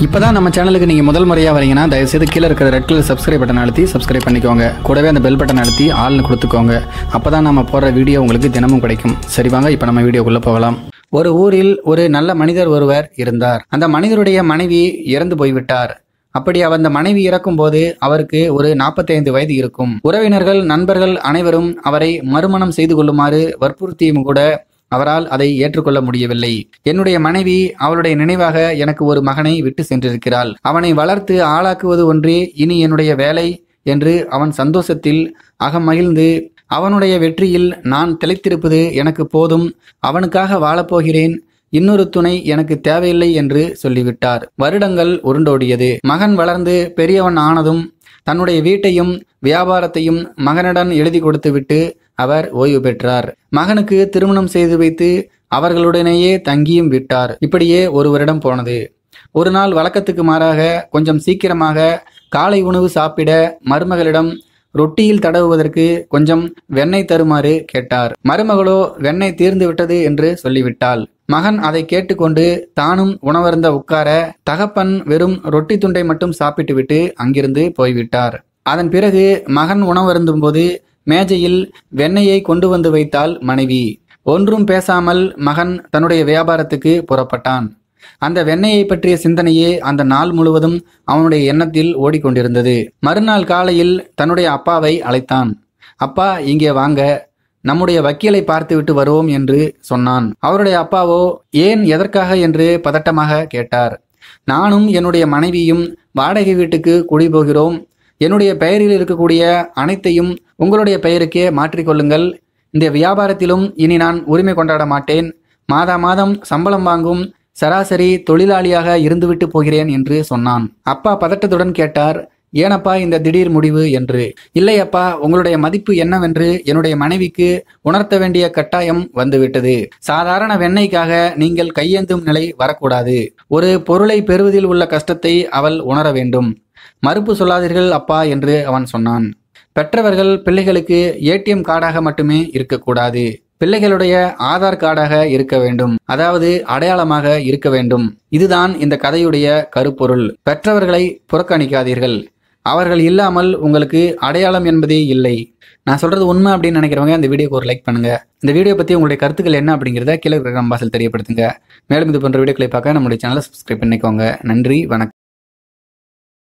இப்பதான் நம்ம சேனலுக்கு நீங்க முதல் முறையா வரீங்கன்னா தயவுசெய்து கீழே இருக்கிற ரெட் கலர் சப்ஸ்கிரைப் பட்டன் அழுத்தி சப்ஸ்கிரைப் பண்ணிக்கோங்க கூடவே அந்த பெல் பட்டன் அழுத்தி ஆள்னு கொடுத்துக்கோங்க அப்பதான் நம்ம போடுற வீடியோ உங்களுக்கு தினமும் கிடைக்கும் சரி வாங்க இப்போ நம்ம வீடியோக்குள்ள போகலாம் ஒரு ஊரில் ஒரு நல்ல மனிதர் ஒருவர் இருந்தார் அந்த மனிதருடைய மனைவி இறந்து போய்விட்டார் அப்படி அவர் அந்த மனைவி இறக்கும்போது அவருக்கு ஒரு 45 வயது இருக்கும் உறவினர்கள் நண்பர்கள் அனைவரும் அவரை மறுமணம் செய்து கொள்ளுமாறு வற்புறுத்தியும் கூட அவரால் அதை ஏற்றுக்கொள்ள முடியவில்லை என்னுடைய மனைவி அவளுடைய நினைவாக எனக்கு ஒரு மகனை விட்டு சென்றிருக்கிறாள் அவனை வளர்த்து ஆளாக்குவது ஒன்றே இனி என்னுடைய வேலை என்று அவன் சந்தோஷத்தில் அகமகிழ்ந்து அவனுடைய வெற்றியில் நான் திளைத்திருப்பது எனக்கு போதும் அவனுக்காக வாழப்போகிறேன் இன்னொரு துணை எனக்கு தேவையில்லை என்று சொல்லிவிட்டார் வருடங்கள் உருண்டோடியது மகன் வளர்ந்து பெரியவன் ஆனதும் தன்னுடைய வீட்டையும் வியாபாரத்தையும் மகனிடம் எழுதி கொடுத்துவிட்டு அவர் ஓய்வு பெற்றார் மகனுக்கு திருமணம் செய்து வைத்து அவர்களுடனேயே தங்கியும் விட்டார் இப்படியே ஒரு வருடம் போனது ஒரு நாள் வழக்கத்துக்கு மாறாக கொஞ்சம் சீக்கிரமாக காலை உணவு சாப்பிட மருமகளிடம் ரொட்டியில் தடவுவதற்கு கொஞ்சம் வெண்ணெய் தருமாறு கேட்டார் மருமகளோ வெண்ணெய் தீர்ந்து விட்டது என்று சொல்லிவிட்டாள் மகன் அதை கேட்டுக்கொண்டு தானும் உணவருந்த உட்கார தகப்பன் வெறும் ரொட்டி துண்டை மட்டும் சாப்பிட்டுவிட்டு அங்கிருந்து போய்விட்டார் அதன் பிறகு மகன் உணவருந்தும் போது மேஜையில் வெண்ணெயை கொண்டு வந்து வைத்தாள் மனைவி ஒன்றும் பேசாமல் மகன் தன்னுடைய வியாபாரத்துக்கு புறப்பட்டான் அந்த வெண்ணெயை பற்றிய சிந்தனையே அந்த நாள் முழுவதும் அவனுடைய எண்ணத்தில் ஓடிக்கொண்டிருந்தது மறுநாள் காலையில் தன்னுடைய அப்பாவை அழைத்தான் அப்பா இங்கே வாங்க நம்முடைய வக்கீலை பார்த்துவிட்டு வருவோம் என்று சொன்னான் அவருடைய அப்பாவோ ஏன் எதற்காக என்று பதட்டமாக கேட்டார் நானும் என்னுடைய மனைவியும் வாடகை வீட்டுக்கு குடிபோகிறோம் என்னுடைய பெயரில் இருக்கக்கூடிய அனைத்தையும் உங்களுடைய பெயருக்கே மாற்றிக்கொள்ளுங்கள் இந்த வியாபாரத்திலும் இனி நான் உரிமை கொண்டாட மாட்டேன் மாதா மாதம் சம்பளம் வாங்கும் சராசரி தொழிலாளியாக இருந்துவிட்டு போகிறேன் என்று சொன்னான் அப்பா பதட்டத்துடன் கேட்டார் ஏனப்பா இந்த திடீர் முடிவு என்று இல்லை அப்பா உங்களுடைய மதிப்பு என்னவென்று என்னுடைய மனைவிக்கு உணர்த்த வேண்டிய கட்டாயம் வந்துவிட்டது சாதாரண வெண்ணெய்க்காக நீங்கள் கையேந்தும் நிலை வரக்கூடாது ஒரு பொருளை பெறுவதில் உள்ள கஷ்டத்தை அவள் உணர வேண்டும் மறுப்பு சொல்லாதீர்கள் அப்பா என்று அவன் சொன்னான் பெற்றவர்கள் பிள்ளைகளுக்கு ஏடிஎம் கார்டாக மட்டுமே இருக்கக்கூடாது பிள்ளைகளுடைய ஆதார் கார்டாக இருக்க வேண்டும் அதாவது அடையாளமாக இருக்க வேண்டும் இதுதான் இந்த கதையுடைய கருப்பொருள் பெற்றவர்களை புறக்கணிக்காதீர்கள் அவர்கள் இல்லாமல் உங்களுக்கு அடையாளம் என்பதே இல்லை நான் சொல்றது உண்மை அப்படின்னு நினைக்கிறவங்க இந்த வீடியோக்கு ஒரு லைக் பண்ணுங்க இந்த வீடியோ பத்தி உங்களுடைய கருத்துக்கள் என்ன அப்படிங்கிறத கீழே இருக்கிற பாசல் தெரியப்படுத்துங்க மேலும் இது போன்ற வீடியோக்களை பார்க்க நம்முடைய சேனலை சப்ஸ்கிரைப் பண்ணிக்கோங்க நன்றி வணக்கம்